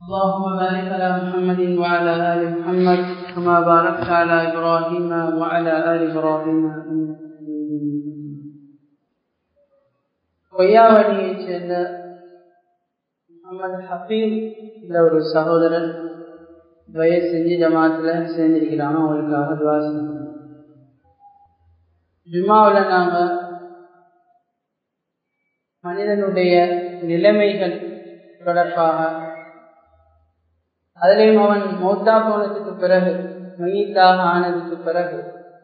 اللهم بارك على محمد وعلى آل محمد كما باركت على إبراهيم وعلى آل إبراهيم பொய்யாவடியைச் சேர்ந்த முகமது ஹபீப் என்ற ஒரு சகோதரர் வயசு செஞ்சு ஜமாத்தில் சேர்ந்திருக்கிறாங்க அவங்களுக்காக துவா செய்யணும் ஜுமாவில் நாங்கள் மனிதனுடைய நிலைமைகள் தொடர்பாக அதிலையும் அவன் மௌத்தா போனதுக்கு பிறகு மையத்தாக ஆனதுக்கு பிறகு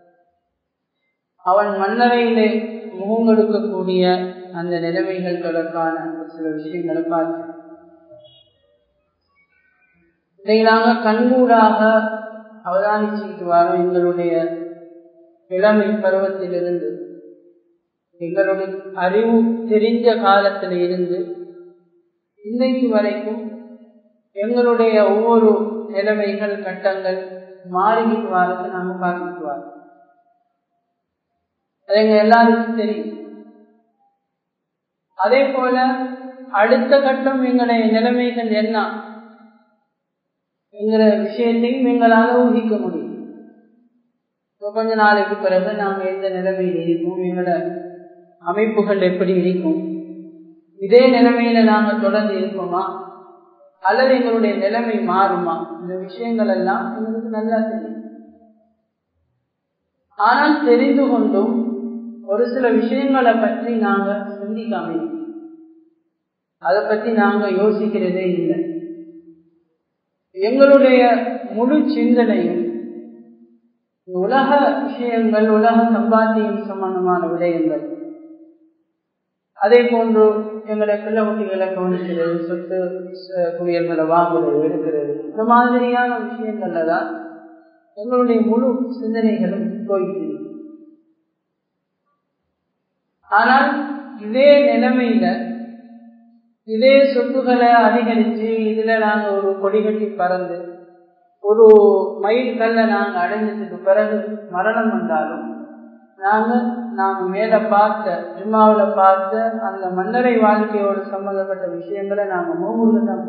அவன் மன்னரையிலே முகங்கொடுக்கக்கூடிய அந்த நிலைமைகள் தொடர்பான சில விஷயங்களை பார்த்தோம் இதை நாங்கள் கண்கூடாக அவதானிச்சுட்டு வரோம் எங்களுடைய இளமை பருவத்திலிருந்து எங்களுடைய அறிவு தெரிஞ்ச காலத்தில் இருந்து இன்றைக்கு வரைக்கும் எங்களுடைய ஒவ்வொரு நிலைமைகள் கட்டங்கள் மாறிக்கிட்டு வரது நாங்கள் பார்த்துட்டு வரோம் அது எங்க எல்லாருக்கும் தெரியும் அதே போல அடுத்த கட்டம் எங்களுடைய நிலைமைகள் என்ன என்கிற விஷயத்தையும் எங்களால் ஊகிக்க முடியும் கொஞ்ச நாளைக்கு பிறகு நாங்கள் எந்த நிலைமையில் இருக்கோம் எங்களோட அமைப்புகள் எப்படி இருக்கும் இதே நிலைமையில நாங்கள் தொடர்ந்து இருப்போமா அல்லது எங்களுடைய நிலைமை மாறுமா இந்த விஷயங்கள் எல்லாம் எங்களுக்கு நல்லா தெரியும் ஆனால் தெரிந்து கொண்டும் ஒரு சில விஷயங்களை பற்றி நாங்க சிந்திக்காம அதை பற்றி நாங்க யோசிக்கிறதே இல்லை எங்களுடைய முழு சிந்தனையும் உலக விஷயங்கள் உலக சம்பாத்தியம் சம்பந்தமான விடயங்கள் அதே போன்று எங்களை பிள்ளை குட்டிகளை கவனிக்கிறது சொத்து குவியல்களை வாங்குறது எடுக்கிறது இந்த மாதிரியான விஷயங்கள்ல தான் எங்களுடைய முழு சிந்தனைகளும் போய்கிறது ஆனால் இதே நிலைமையில இதே சொத்துக்களை அதிகரிச்சு இதுல நாங்க ஒரு கொடி கட்டி பறந்து ஒரு மயில் கல்ல நாங்க அடைஞ்சதுக்கு பிறகு மரணம் வந்தாலும் நாங்க நாம மேல பார்த்த ஜும்மாவில பார்த்த அந்த மன்னரை வாழ்க்கையோடு சம்பந்தப்பட்ட விஷயங்களை நாங்க மூணு தான்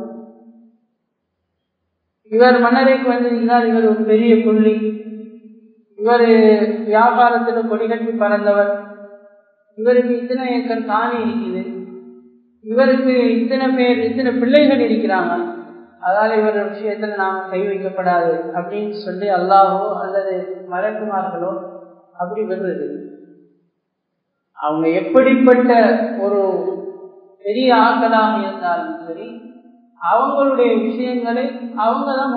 இவர் மன்னரைக்கு வந்திருக்கிறார் இவர் ஒரு பெரிய புள்ளி இவர் வியாபாரத்துல கொடிகட்டி பறந்தவர் இவருக்கு இத்தனை ஏக்கர் காணி இருக்குது இவருக்கு இத்தனை பேர் இத்தனை பிள்ளைகள் இருக்கிறாங்க அதால இவர் விஷயத்துல நாம கை வைக்கப்படாது அப்படின்னு சொல்லி அல்லாஹோ அல்லது மலக்குமார்களோ அப்படி விடுறது அவங்க எப்படிப்பட்ட ஒரு பெரிய ஆட்களாக இருந்தாலும் சரி அவங்களுடைய விஷயங்களை அவங்க தான்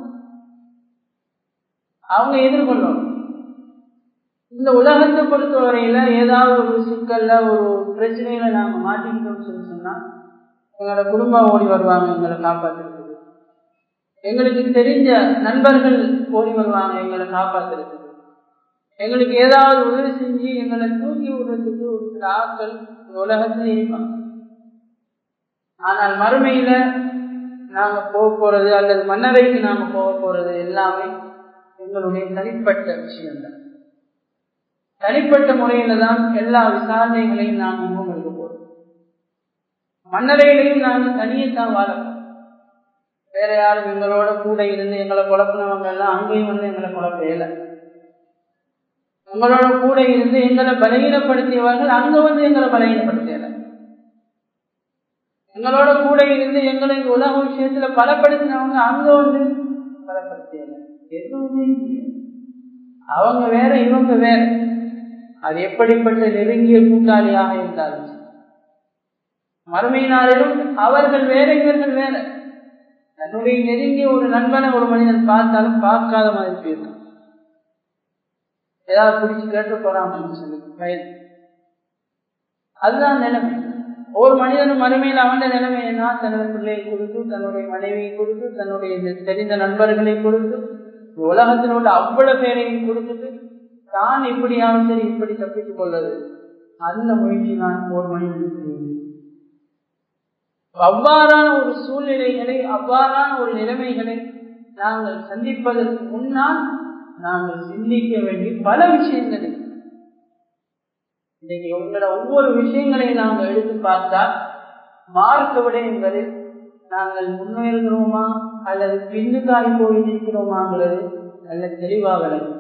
அவங்க எதிர்கொள்ளணும் இந்த உலகத்தை பொறுத்தவரையில ஏதாவது ஒரு சிக்கல்ல ஒரு பிரச்சனையில நாங்க மாட்டிக்கிட்டோம்னு சொல்லி சொன்னா எங்களோட குடும்பம் ஓடி வருவாங்க எங்களை காப்பாத்துறதுக்கு எங்களுக்கு தெரிஞ்ச நண்பர்கள் ஓடி வருவாங்க எங்களை காப்பாத்துறதுக்கு எங்களுக்கு ஏதாவது உதவி செஞ்சு எங்களை தூக்கி விடுறதுக்கு ஒரு சில ஆட்கள் உலகத்துல இருப்பாங்க ஆனால் மறுமையில நாங்க போக போறது அல்லது மன்னரைக்கு நாங்க போக போறது எல்லாமே எங்களுடைய தனிப்பட்ட விஷயம்தான் தனிப்பட்ட முறையில தான் எல்லா விசாரணைகளையும் நாம் முகம் எடுக்க போறோம் மன்னரையிலையும் நாங்கள் தனியே தான் வாழப்போம் வேற யாரும் எங்களோட கூட இருந்து எங்களை குழப்பினவங்க எல்லாம் அங்கேயும் வந்து எங்களை குழப்பையில உங்களோட கூட இருந்து எங்களை பலகீனப்படுத்தியவர்கள் அங்க வந்து எங்களை பலகீனப்படுத்தல எங்களோட கூட இருந்து எங்களை உலக விஷயத்துல பலப்படுத்தினவங்க அங்க வந்து பலப்படுத்தல எதுவுமே அவங்க வேற இவங்க வேற அது எப்படிப்பட்ட நெருங்கிய கூட்டாளியாக இருந்தாலும் மறுமையினாலும் அவர்கள் வேற இவர்கள் வேற தன்னுடைய நெருங்கிய ஒரு நண்பனை ஒரு மனிதன் பார்த்தாலும் பார்க்காத மாதிரி போயிருக்கான் ஏதாவது பிடிச்சு கேட்டு போறாங்கன்னு சொல்லி பயன் அதுதான் நிலைமை ஒரு மனிதனும் மறுமையில் அவன நிலைமை என்ன தன்னுடைய பிள்ளையை கொடுத்து தன்னுடைய மனைவியை கொடுத்து தன்னுடைய தெரிந்த நண்பர்களை கொடுத்து உலகத்தில் உள்ள அவ்வளவு பேரையும் கொடுத்துட்டு தான் எப்படியாவது சரி இப்படி தப்பித்துக் கொள்ளது அந்த முயற்சி தான் ஒரு மனிதன் அவ்வாறான ஒரு சூழ்நிலைகளை அவ்வாறான ஒரு நிலைமைகளை நாங்கள் சந்திப்பதற்கு முன்னால் நாங்கள் சிந்திக்க வேண்டிய பல விஷயங்கள் இன்னைக்கு உங்களோட ஒவ்வொரு விஷயங்களையும் நாங்கள் எடுத்து பார்த்தால் மார்க்க விடயங்களில் நாங்கள் முன்னேறுகிறோமா அல்லது பின்னுக்காய் போயிருக்கிறோமாங்கிறது நல்ல தெளிவாக விளங்கும்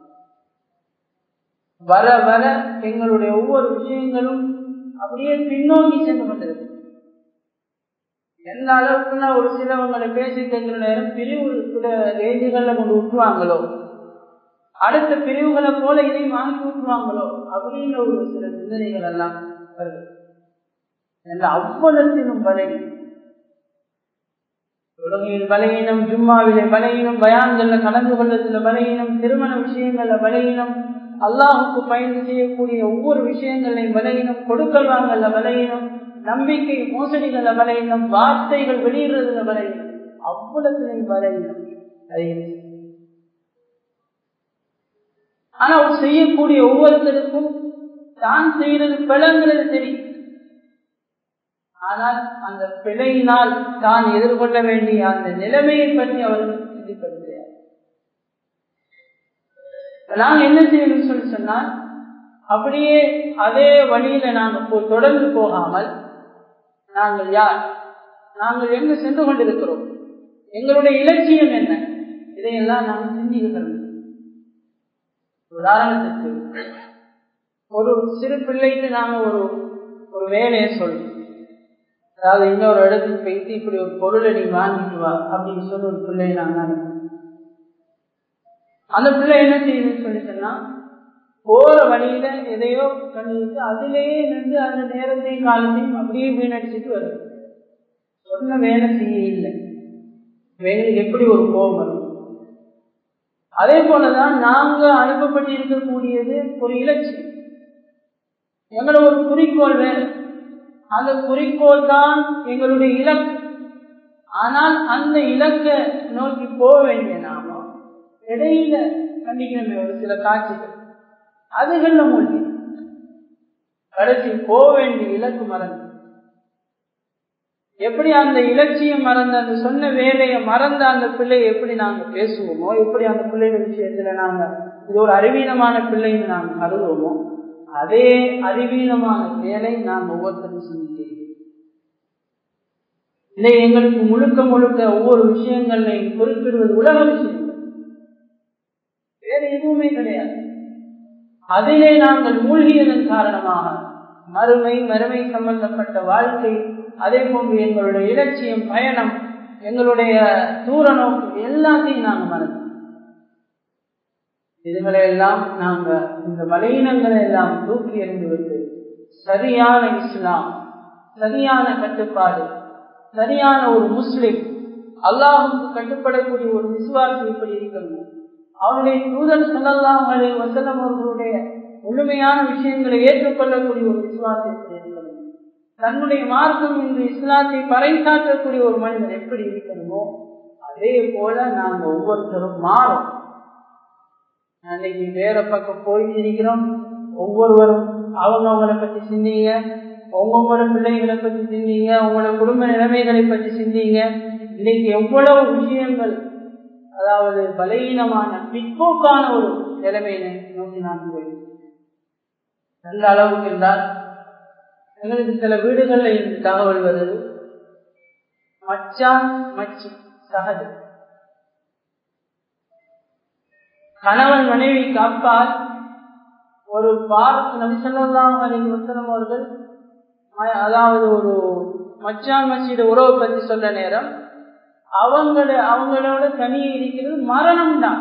வர வர எங்களுடைய ஒவ்வொரு விஷயங்களும் அப்படியே பின்னோக்கி சென்று கொண்டிருக்கு எந்த அளவுக்குன்னா ஒரு சிலவங்களை பேசி கேட்கிற நேரம் பிரிவு சில ரேஞ்சுகள்ல கொண்டு விட்டுருவாங்களோ அடுத்த பிரிவுகளை போல இதையும் வாங்கி விட்டுருவாங்களோ அப்படின்ற ஒரு சில சிந்தனைகள் எல்லாம் வருது என்ற அவ்வளத்திலும் பலகீனம் உலகையில் பலகீனம் ஜும்மாவிலே பலகீனம் பயான்கள்ல கலந்து கொள்ளத்துல பலகீனம் திருமண விஷயங்கள்ல பலகீனம் அல்லாஹுக்கு பயந்து செய்யக்கூடிய ஒவ்வொரு விஷயங்களையும் பலகீனம் கொடுக்கல் வாங்கல பலகீனம் நம்பிக்கை மோசடிகள பலகீனம் வார்த்தைகள் வெளியிடுறதுல பலகீனம் அவ்வளவுலையும் பலகீனம் ஆனா அவர் செய்யக்கூடிய ஒவ்வொருத்தருக்கும் தான் செய்யறது பிழங்கிறது தெரியும் ஆனால் அந்த பிழையினால் தான் எதிர்கொள்ள வேண்டிய அந்த நிலைமையை பற்றி அவர்கள் சிந்திப்பது கிடையாது நாங்க என்ன செய்யணும்னு சொல்லி சொன்னால் அப்படியே அதே வழியில நாங்க தொடர்ந்து போகாமல் நாங்கள் யார் நாங்கள் எங்கு சென்று கொண்டிருக்கிறோம் எங்களுடைய இலட்சியம் என்ன இதையெல்லாம் நாங்கள் சிந்திக்கிறோம் உதாரணத்துக்கு ஒரு சிறு பிள்ளைக்கு நாங்க ஒரு ஒரு வேலையை சொல்றோம் அதாவது இன்னொரு இடத்துக்கு போயிட்டு இப்படி ஒரு பொருளை நீ வாங்கிட்டு வா அப்படின்னு சொல்லி ஒரு பிள்ளையை நாங்க அனுப்புறோம் அந்த பிள்ளை என்ன செய்யுதுன்னு சொல்லி சொன்னா போற வழியில எதையோ பண்ணிட்டு அதிலேயே நின்று அந்த நேரத்தையும் காலத்தையும் அப்படியே வீணடிச்சுட்டு வருது சொன்ன வேலை செய்ய இல்லை எங்களுக்கு எப்படி ஒரு கோபம் வரும் அதே போலதான் நாங்க அனுப்பப்பட்டு இருக்கக்கூடியது ஒரு இலட்சியம் எங்களை ஒரு குறிக்கோள் வேறு அந்த குறிக்கோள் தான் எங்களுடைய இலக்கு ஆனால் அந்த இலக்கை நோக்கி போக வேண்டிய நாம இடையில கண்டிக்கணுமே ஒரு சில காட்சிகள் அதுகள்ல மூழ்கி கடைசி போக வேண்டிய இலக்கு மறந்து எப்படி அந்த இலட்சியம் மறந்த அந்த சொன்ன வேலையை மறந்த அந்த பிள்ளையை எப்படி நாங்க பேசுவோமோ எப்படி அந்த பிள்ளைகள் விஷயத்துல நாங்க இது ஒரு அறிவீனமான பிள்ளைன்னு நாங்க கருதுவோமோ அதே அறிவீனமான வேலை நாம் ஒவ்வொருத்தரும் சிந்திக்கிறோம் இல்லை எங்களுக்கு முழுக்க முழுக்க ஒவ்வொரு விஷயங்களையும் குறிப்பிடுவது உலக விஷயங்கள் வேற எதுவுமே கிடையாது அதிலே நாங்கள் மூழ்கியதன் காரணமாக மறுமை மறுமை சம்பந்தப்பட்ட வாழ்க்கை அதே போன்று எங்களுடைய இலட்சியம் பயணம் எங்களுடைய தூர நோக்கு எல்லாத்தையும் நாங்கள் மறந்து இதுகளை எல்லாம் நாங்க இந்த பலகீனங்களை எல்லாம் தூக்கி எறிந்துவிட்டு சரியான இஸ்லாம் சரியான கட்டுப்பாடு சரியான ஒரு முஸ்லிம் அல்லாஹுக்கு கட்டுப்படக்கூடிய ஒரு விசுவாசி எப்படி இருக்கணும் அவருடைய தூதர் சொல்லலாம் வசலம் அவர்களுடைய முழுமையான விஷயங்களை ஏற்றுக்கொள்ளக்கூடிய ஒரு விசுவாசி எப்படி இருக்கணும் தன்னுடைய மார்க்கம் என்று இஸ்லாத்தை பறைசாற்றக்கூடிய ஒரு மனிதன் எப்படி இருக்கணுமோ அதே போல நாங்க ஒவ்வொருத்தரும் மாறும் அன்னைக்கு வேற பக்கம் போயிட்டு இருக்கிறோம் ஒவ்வொருவரும் அவங்க அவங்களை பத்தி சிந்திங்க உங்களோட பிள்ளைகளை பத்தி சிந்திங்க உங்களோட குடும்ப நிலைமைகளை பற்றி சிந்திங்க இன்னைக்கு எவ்வளவு விஷயங்கள் அதாவது பலகீனமான பிற்போக்கான ஒரு நிலைமையை நோக்கி நான் போயிருக்கேன் நல்ல அளவுக்கு இருந்தால் எங்களுக்கு சில வீடுகள்ல இந்த தகவல் வருது மச்சான் மச்சி சகஜம் கணவன் மனைவிக்கு அப்பால் ஒரு பார்க் நபிசல்லாம் அலின் வசனம் அவர்கள் அதாவது ஒரு மச்சான் மச்சியோட உறவை பற்றி சொல்ற நேரம் அவங்கள அவங்களோட தனியே இருக்கிறது மரணம் தான்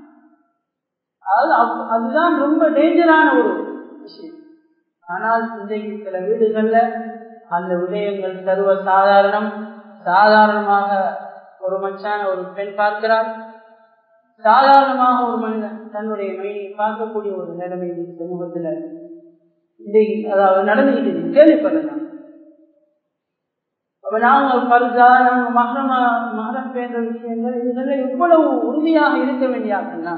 அதாவது அதுதான் ரொம்ப டேஞ்சரான ஒரு விஷயம் ஆனால் இன்றைக்கு சில வீடுகள்ல அந்த விடயங்கள் சர்வ சாதாரணம் சாதாரணமாக ஒரு மச்சான ஒரு பெண் பார்க்கிறார் சாதாரணமாக ஒரு மனிதன் தன்னுடைய மையை பார்க்கக்கூடிய ஒரு நிலைமை சமூகத்துல இன்றைக்கு அதாவது நடந்துகிட்டு கேள்விப்படலாம் அப்ப நாங்க பருசா நாங்க மகரமா மகரம் பேன்ற விஷயங்கள் இதுல எவ்வளவு உறுதியாக இருக்க வேண்டியாங்கன்னா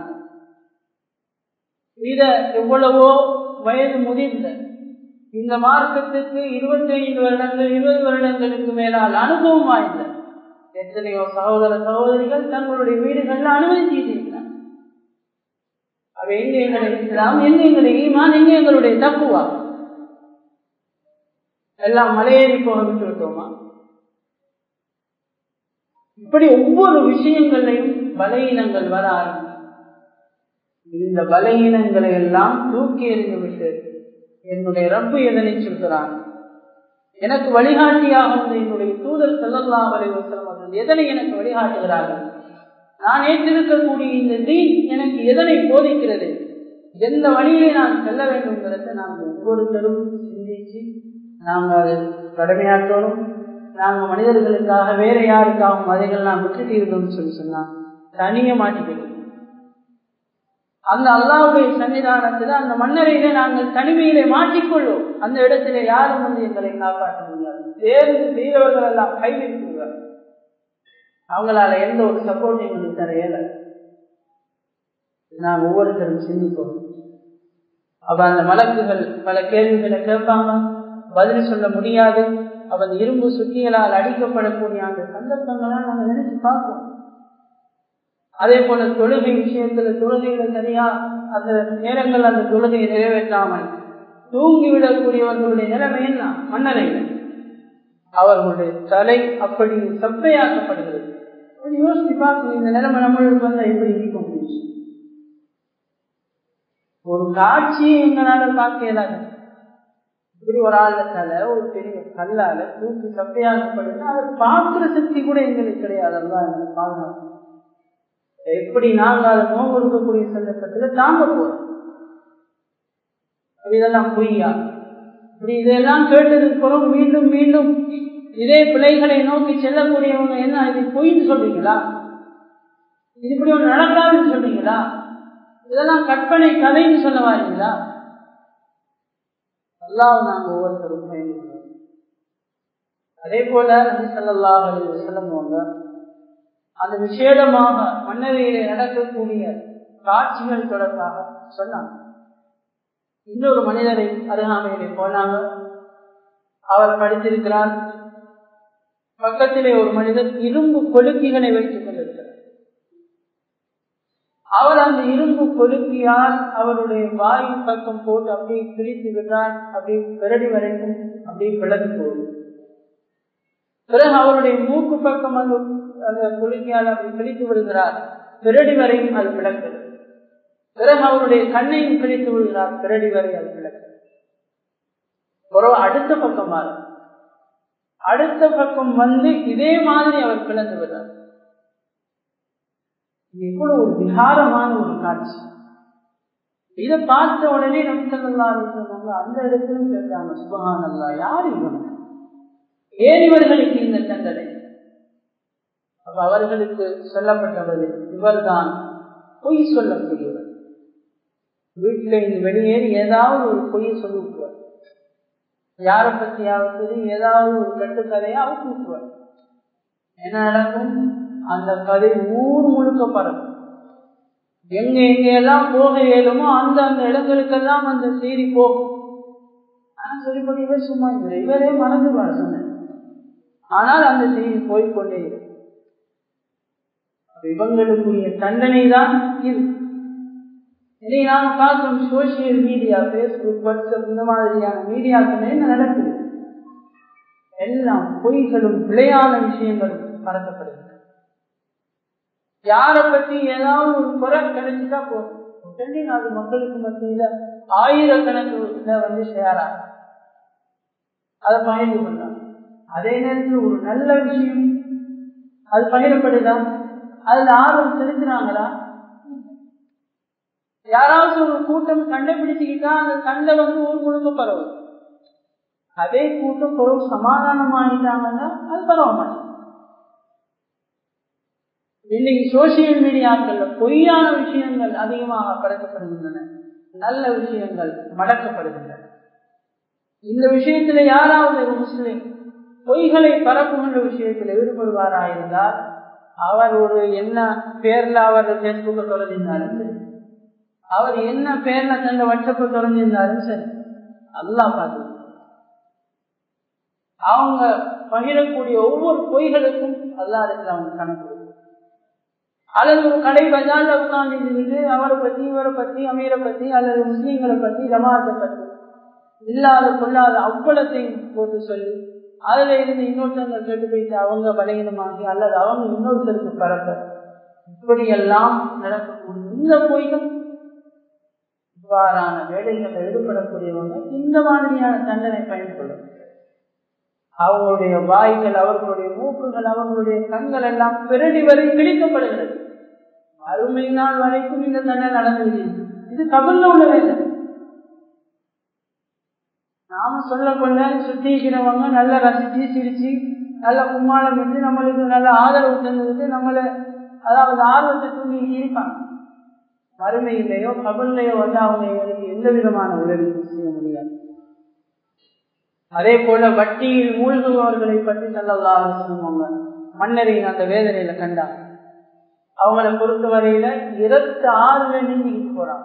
இத எவ்வளவோ வயது முதிர்ந்த இந்த மார்க்கத்துக்கு இருபத்தி ஐந்து வருடங்கள் இருபது வருடங்களுக்கு மேலால் அனுபவம் வாய்ந்த எத்தனையோ சகோதர சகோதரிகள் தங்களுடைய வீடுகள்ல அனுமதிச்சிருக்கிறார் அவ எங்க எங்களுடைய இஸ்லாம் எங்க எங்களுடைய ஈமான் எங்க எங்களுடைய தப்புவா எல்லாம் மலையேறி போக விட்டு விட்டோமா இப்படி ஒவ்வொரு விஷயங்களையும் பலகீனங்கள் வர ஆரம்பிக்கும் இந்த பலகீனங்களை எல்லாம் தூக்கி எறிந்துவிட்டு என்னுடைய ரப்பு எதனை சொல்கிறான் எனக்கு வழிகாட்டியாக வந்த என்னுடைய தூதர் செல்லல்லாம் அவர்கள் எதனை எனக்கு வழிகாட்டுகிறார்கள் நான் ஏற்றிருக்கக்கூடிய இந்த தீன் எனக்கு எதனை போதிக்கிறது எந்த வழியிலே நான் செல்ல வேண்டும்ங்கிறத நாங்கள் ஒவ்வொருத்தரும் சிந்திச்சு நாங்கள் கடமையாற்றணும் நாங்கள் மனிதர்களுக்காக வேற யாருக்காகவும் அதைகள் நான் விட்டுட்டு இருந்தோம்னு சொல்லி சொன்னா தனிய மாட்டிக்கணும் அந்த அல்லாவுடைய சன்னிதானத்தில் அந்த மன்னரையிலே நாங்கள் தனிமையிலே மாட்டிக்கொள்வோம் அந்த இடத்திலே யாரும் வந்து எங்களை காப்பாற்ற முடியாது தேர்ந்து செய்தவர்கள் எல்லாம் கைவிட்டுவார் அவங்களால எந்த ஒரு சப்போர்ட் எங்களுக்கு தர இயல நான் ஒவ்வொருத்தரும் சிந்திப்போம் அப்ப அந்த மலக்குகள் பல கேள்விகளை கேட்பாங்க பதில் சொல்ல முடியாது அவன் இரும்பு சுத்திகளால் அடிக்கப்படக்கூடிய அந்த சந்தர்ப்பங்களாம் நம்ம நினைச்சு பார்ப்போம் அதே போல தொழுகை விஷயத்துல தொழுகையில சரியா அந்த நேரங்கள் அந்த தொழுகையை நிறைவேற்றாமல் தூங்கிவிடக்கூடியவர்களுடைய நிலைமை என்ன மன்னரையில் அவர்களுடைய தலை அப்படி சப்பையாக்கப்படுகிறது யோசிச்சு பார்க்கணும் இந்த நிலைமை நம்மளுக்கு வந்து எப்படி இருக்கும் ஒரு காட்சியை எங்களால பார்க்க இயலாது இப்படி ஒரு ஆள் தலை ஒரு பெரிய கல்லால தூக்கி சப்பையாக்கப்படுது அதை பார்க்கிற சக்தி கூட எங்களுக்கு கிடையாது அதுதான் எங்களுக்கு பாதுகாப்பு எப்படி நாங்கள் அதை நோவு இருக்கக்கூடிய சந்தர்ப்பத்துல தாங்க போறோம் இதெல்லாம் பொய்யா இப்படி இதெல்லாம் கேட்டதுக்கு பிறகு மீண்டும் மீண்டும் இதே பிள்ளைகளை நோக்கி செல்லக்கூடியவங்க என்ன இது பொய்ன்னு சொல்றீங்களா இது இப்படி ஒன்று நடக்காதுன்னு சொல்றீங்களா இதெல்லாம் கற்பனை கதைன்னு சொல்ல வாரீங்களா அல்லாஹ் நாங்கள் ஒவ்வொருத்தரும் பயன்படுறோம் அதே போல நபி சல்லாஹ் செல்லவங்க அந்த விசேடமாக மன்னரையிலே நடக்கக்கூடிய காட்சிகள் தொடர்பாக சொன்னாங்க இன்னொரு மனிதரை அருகாமையிலே போனாங்க அவர் படித்திருக்கிறார் பக்கத்திலே ஒரு மனிதர் இரும்பு கொலுக்கிகளை வைத்துக் கொண்டிருக்கிறார் அவர் அந்த இரும்பு கொலுக்கியால் அவருடைய வாயின் பக்கம் போட்டு அப்படியே பிரித்து விட்டார் அப்படியே பிறடி வரைக்கும் அப்படியே பிளந்து போகும் பிறகு அவருடைய மூக்கு பக்கம் அந்த அந்த குலுக்கியால் அப்படி பிரித்து விடுகிறார் பிறடி வரையும் அது பிளக்கிறது பிறகு அவருடைய கண்ணையும் பிரித்து விடுகிறார் பிறடி வரை அது பிளக்கிறது அடுத்த பக்கம் மாறும் அடுத்த பக்கம் வந்து இதே மாதிரி அவர் பிளந்து விடுறார் இவ்வளவு ஒரு விகாரமான ஒரு காட்சி இதை பார்த்த உடனே நம்சல்லா சொன்னாங்க அந்த இடத்திலும் கேட்டாங்க சுபகான் அல்லா யார் இவன் ஏன் இவர்களுக்கு இந்த தண்டனை அப்ப அவர்களுக்கு சொல்லப்பட்டவது இவர்தான் பொய் சொல்லக்கூடியவர் வீட்டில இருந்து வெளியேறி ஏதாவது ஒரு பொய்யை சொல்லி விட்டுவார் யாரை பத்தியாவது சரி ஏதாவது ஒரு கட்டுக்கதையை அவுத்து விட்டுவார் என்ன நடக்கும் அந்த கதை ஊர் முழுக்க பறக்கும் எங்க எங்க எல்லாம் போக இயலுமோ அந்த அந்த இடங்களுக்கெல்லாம் அந்த செய்தி போகும் ஆனா சொல்லிப்படி இவர் சும்மா இல்லை இவரே மறந்துவார் சொன்ன ஆனால் அந்த செய்தி போய்கொண்டே இவங்களுக்குரிய தண்டனை தான் இது இதை நாம் பார்க்கும் சோசியல் மீடியா பேஸ்புக் வாட்ஸ்அப் இந்த மாதிரியான மீடியாக்கள் என்ன நடக்குது எல்லாம் பொய்களும் பிழையான விஷயங்களும் பறக்கப்படுகிறது யாரை பத்தி ஏதாவது ஒரு குறை கிடைச்சிட்டா போதும் அது மக்களுக்கு மத்தியில ஆயிரக்கணக்குல வந்து ஷேர் ஆகும் அதை பகிர்ந்து கொண்டாங்க அதே நேரத்தில் ஒரு நல்ல விஷயம் அது பகிரப்படுதா அதுல ஆர்வம் செலுத்தினாங்களா யாராவது ஒரு கூட்டம் கண்டுபிடிச்சுக்கிட்டா அந்த சண்டை வந்து ஊர் முழுக்க பரவும் அதே கூட்டம் பொருள் சமாதானமாகிட்டாங்கன்னா அது பரவ மாட்டேன் இன்னைக்கு சோசியல் மீடியாக்கள்ல பொய்யான விஷயங்கள் அதிகமாக படைக்கப்படுகின்றன நல்ல விஷயங்கள் மடக்கப்படுகின்றன இந்த விஷயத்துல யாராவது ஒரு முஸ்லிம் பொய்களை பரப்புகின்ற விஷயத்தில் ஈடுபடுவாரா இருந்தால் அவர் ஒரு என்ன பேர்ல அவர் பேஸ்புக்க தொடர்ந்திருந்தாலும் சரி அவர் என்ன பேர்ல தந்த வாட்ஸ்அப்ப தொடர்ந்திருந்தாலும் சரி அல்லா பார்த்து அவங்க பகிரக்கூடிய ஒவ்வொரு பொய்களுக்கும் அல்லா இடத்துல அவங்க கணக்கு அல்லது ஒரு கடை பஜார்ல உட்கார்ந்து இருந்துட்டு அவரை பத்தி இவரை பத்தி அமீரை பத்தி அல்லது முஸ்லீம்களை பத்தி ஜமாத்தை பத்தி இல்லாத கொள்ளாத அவ்வளத்தையும் போட்டு சொல்லி அதுல இருந்து இன்னொருத்தவங்க கெட்டு போயிட்டு அவங்க பலகீனமாகி அல்லது அவங்க இன்னொருத்தருக்கு பறக்க இப்படியெல்லாம் நடக்கக்கூடிய இந்த பொய்கள் இவ்வாறான வேலைகளில் ஈடுபடக்கூடியவங்க இந்த மாதிரியான தண்டனை பயன்படும் அவங்களுடைய வாய்கள் அவர்களுடைய மூக்குகள் அவர்களுடைய கண்கள் எல்லாம் பிறடி வரை கிழிக்கப்படுகிறது அருமை நாள் வரைக்கும் இந்த தண்டனை நடந்துகிறது இது கபல்ல உள்ள வேலை நாம சொல்ல கொள்ள சுத்திக்கிறவங்க நல்ல ரசிச்சு சிரிச்சு நல்ல கும்மாளம் விட்டு நம்மளுக்கு நல்ல ஆதரவு தந்துட்டு நம்மளை அதாவது ஆர்வத்தை தூண்டி இருப்பாங்க மறுமையிலேயோ கபல்லையோ வந்து அவங்க எங்களுக்கு எந்த விதமான உதவியும் செய்ய முடியாது அதே போல வட்டியில் மூழ்குபவர்களை பற்றி சொல்லலாம் சொல்லுவாங்க மன்னரின் அந்த வேதனையில கண்டாங்க அவங்களை பொறுத்த வரையில இருபத்தி ஆறுல நீந்திக்கிட்டு போறாங்க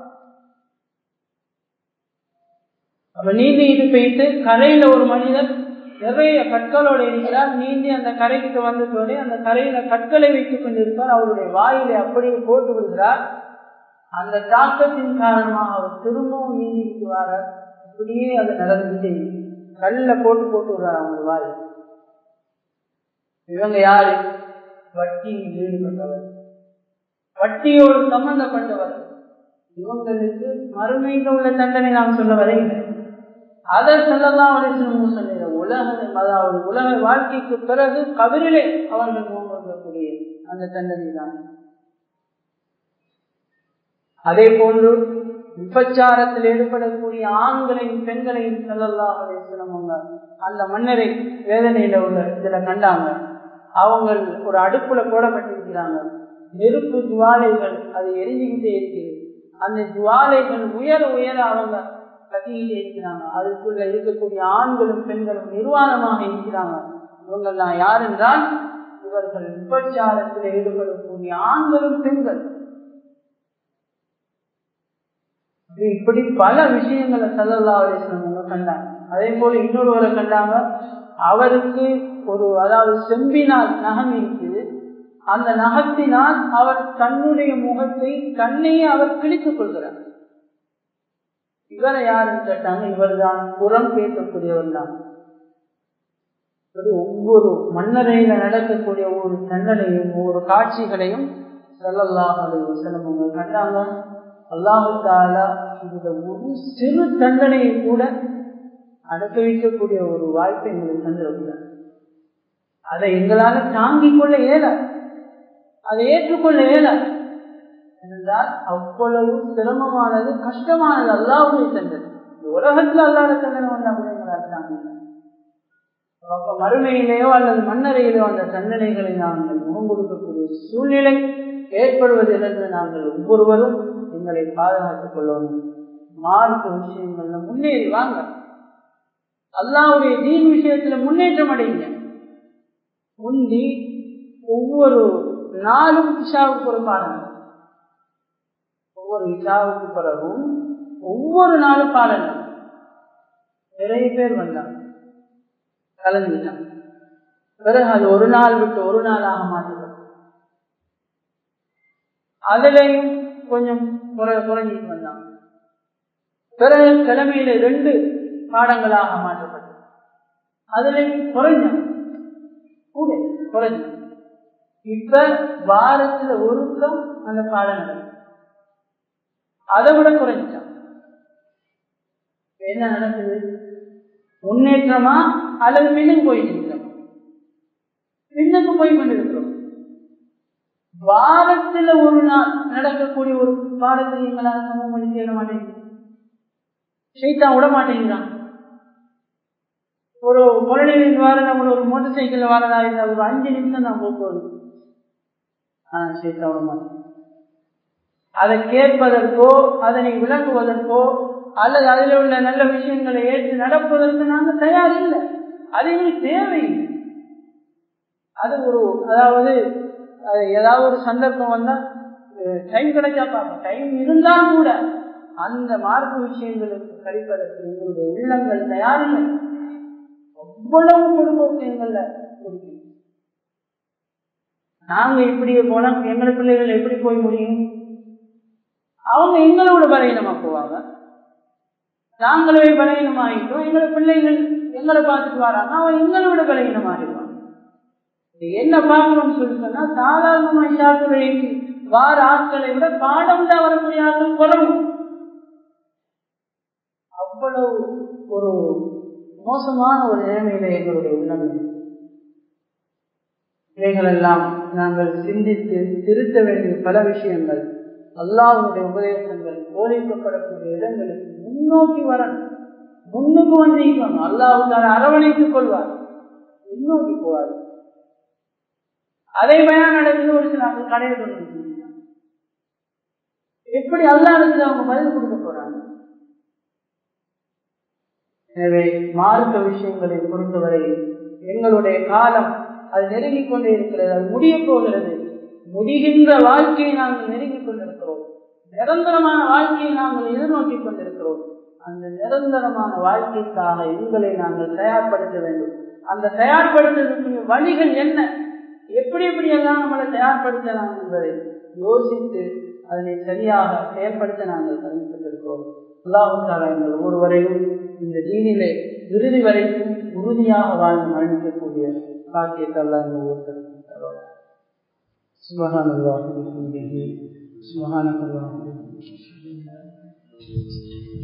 அப்ப நீந்திக்கிட்டு போயிட்டு கரையில ஒரு மனிதர் நிறைய கற்களோட இருக்கிறார் நீந்தி அந்த கரைக்கு வந்ததோடே அந்த கரையில கற்களை வைத்துக் கொண்டிருப்பார் அவருடைய வாயிலை அப்படியே போட்டு விடுகிறார் அந்த தாக்கத்தின் காரணமாக அவர் திரும்பவும் நீந்திக்கிட்டு வரார் அப்படியே அது நடந்துட்டே கல்ல போட்டு போட்டு விடுறார் அவங்க வாய் இவங்க யாரு வட்டியில் ஈடுபட்டவர் வட்டியோடு சம்பந்தப்பட்டவர் இவங்களுக்கு மறுமையில் உள்ள தண்டனை நாம் சொல்ல வரையில்லை அதை சொல்லலாம் சொல்லுற உலக அதாவது உலக வாழ்க்கைக்கு பிறகு கபிரிலே அவர்கள் முன்வரக்கூடிய அந்த தண்டனை தான் அதே போன்று விபச்சாரத்தில் ஈடுபடக்கூடிய ஆண்களையும் பெண்களையும் செல்லலாம் சிலவங்க அந்த மன்னரை வேதனையில உள்ள இதுல கண்டாங்க அவங்க ஒரு அடுப்புல போடப்பட்டிருக்கிறாங்க நெருப்பு ஜுவாலைகள் அது எரிஞ்சுக்கிட்டே இருக்கிறது அந்த ஜுவாலைகள் உயர உயர அவங்க கட்டிக்கிட்டே இருக்கிறாங்க அதுக்குள்ள இருக்கக்கூடிய ஆண்களும் பெண்களும் நிர்வாணமாக இருக்கிறாங்க இவங்கெல்லாம் யார் என்றால் இவர்கள் விபச்சாரத்தில் ஈடுபடக்கூடிய ஆண்களும் பெண்கள் இப்படி பல விஷயங்களை சல்லல்லா அலிஸ்லாம் கண்டாங்க அதே போல இன்னொருவரை கண்டாங்க அவருக்கு ஒரு அதாவது செம்பினால் நகம் இருக்குது அந்த நகத்தினால் அவர் தன்னுடைய முகத்தை தன்னையே அவர் கிழித்துக் கொள்கிறார் இவரை யாருன்னு கேட்டாங்க இவர் தான் புறம் பேசக்கூடியவர் தான் ஒவ்வொரு மன்னரையில நடக்கக்கூடிய ஒவ்வொரு தண்டனையும் ஒவ்வொரு காட்சிகளையும் செல்லல்லாஹ் அவங்க கண்டாங்க அல்லாஹு தாலா இந்த ஒரு சிறு தண்டனையை கூட அனுபவிக்கக்கூடிய ஒரு வாய்ப்பை எங்களுக்கு தந்திருக்கிறார் அதை எங்களால தாங்கிக் கொள்ள இயலாது அதை ஏற்றுக்கொள்ள இயலாது என்றால் அவ்வளவு சிரமமானது கஷ்டமானது அல்லாவுடைய தண்டனை உலகத்துல அல்லாத தண்டனை வந்து அப்படி எங்களால் தாங்க மறுமையிலேயோ அல்லது மன்னரையிலோ அந்த தண்டனைகளை நாங்கள் முகம் கொடுக்கக்கூடிய சூழ்நிலை ஏற்படுவதிலிருந்து நாங்கள் ஒவ்வொருவரும் எங்களை பாதுகாத்துக் கொள்ளணும் மார்க்க விஷயங்கள்ல முன்னேறி வாங்க அல்லாவுடைய தீன் விஷயத்துல முன்னேற்றம் அடைங்க முந்தி ஒவ்வொரு நாளும் இஷாவுக்கு ஒரு பாடம் ஒவ்வொரு இஷாவுக்கு பிறகும் ஒவ்வொரு நாளும் பாடம் நிறைய பேர் வந்தாங்க கலந்துட்டாங்க பிறகு அது ஒரு நாள் விட்டு ஒரு நாளாக மாற்றப்படும் அதுலயும் கொஞ்சம் குறைஞ்சிட்டு வந்தாங்க பிறகு கிழமையில ரெண்டு பாடங்களாக மாற்றப்பட்டது அதுலயும் குறைஞ்சாங்க கூட குறைஞ்சாங்க இப்ப வாரத்துல ஒருக்கம் அந்த பாடம் நடக்கும் அதை விட குறைஞ்சான் என்ன நடக்குது முன்னேற்றமா அல்லது பின்னுக்கு போயிட்டு இருக்கிறோம் பின்னுக்கு போய் கொண்டிருக்கிறோம் வாரத்துல ஒரு நாள் நடக்கக்கூடிய ஒரு பாடத்தை நீங்களால் சமம் பண்ணி சேர மாட்டேங்குது சைத்தான் விட மாட்டேங்கிறான் ஒரு குழந்தைகளின் வார நம்ம ஒரு மோட்டர் சைக்கிள் வரதா இருந்தா ஒரு அஞ்சு நிமிஷம் தான் போக்குவது ஆனா சைத்தான் விட மாட்டேன் அதை கேட்பதற்கோ அதனை விளங்குவதற்கோ அல்லது அதில் உள்ள நல்ல விஷயங்களை ஏற்று நடப்பதற்கு நாங்கள் தயார் இல்லை அது எங்களுக்கு தேவையில்லை அது ஒரு அதாவது ஏதாவது ஒரு சந்தர்ப்பம் வந்தா டைம் கிடைச்சா பார்ப்போம் டைம் இருந்தால் கூட அந்த மார்க்க விஷயங்களுக்கு கழிப்பதற்கு எங்களுடைய உள்ளங்கள் தயாரில்லை அவ்வளவு பொதுபோக்கு எங்கள்ல நாங்க இப்படியே போனா எங்களை பிள்ளைகள் எப்படி போய் முடியும் அவங்க எங்களோட பலகீனமா போவாங்க நாங்களே பலகீனமாகிட்டோம் எங்களை பிள்ளைகள் எங்களை பார்த்துட்டு வரான் அவன் எங்களோட பலகீனமாகிடுவான் என்ன பார்க்கணும்னு சொல்லி சொன்னா சாதாரணமா இஷாத்துறைக்கு வார ஆட்களை விட பாடம் தான் வரக்கூடிய ஆட்கள் குறவு அவ்வளவு ஒரு மோசமான ஒரு நிலைமையில எங்களுடைய உள்ளம் இவைகள் எல்லாம் நாங்கள் சிந்தித்து திருத்த வேண்டிய பல விஷயங்கள் அல்லாவுடைய உபதேசங்கள் போதிக்கப்படக்கூடிய இடங்களுக்கு முன்னோக்கி வரணும் முன்னுக்கு வந்திருக்கணும் அல்லாவுக்கான அரவணைத்துக் கொள்வார் முன்னோக்கி போவார் அதே பயன் நடக்குது ஒரு சில அவங்க கடையை கொண்டு எப்படி அல்லா நடக்குது அவங்க பதில் கொடுக்க போறாங்க எனவே மார்க்க விஷயங்களை பொறுத்தவரை எங்களுடைய காலம் அது நெருங்கிக் கொண்டே இருக்கிறது அது முடிய போகிறது முடிகின்ற வாழ்க்கையை நாங்கள் நெருங்கிக் கொண்டிருக்கிறோம் நிரந்தரமான வாழ்க்கையை நாங்கள் எதிர்நோக்கி கொண்டிருக்கிறோம் அந்த நிரந்தரமான வாழ்க்கைக்காக எங்களை நாங்கள் தயார்படுத்த வேண்டும் அந்த தயார்படுத்துவதற்குரிய வழிகள் என்ன எப்படி எப்படி எல்லாம் நம்மளை தயார்படுத்தலாம் என்பதை யோசித்து அதனை சரியாக செயல்படுத்த நாங்கள் கருவிப்பட்டிருக்கிறோம் அல்லாஹால எங்கள் ஒவ்வொருவரையும் இந்த தீனிலே இறுதி வரைக்கும் உறுதியாக வாழ்ந்து மரணிக்கக்கூடிய பாக்கியத்தை எல்லாம் எங்கள் ஒவ்வொருத்தருக்கும் سبحان الله وبحمده سبحانك اللهم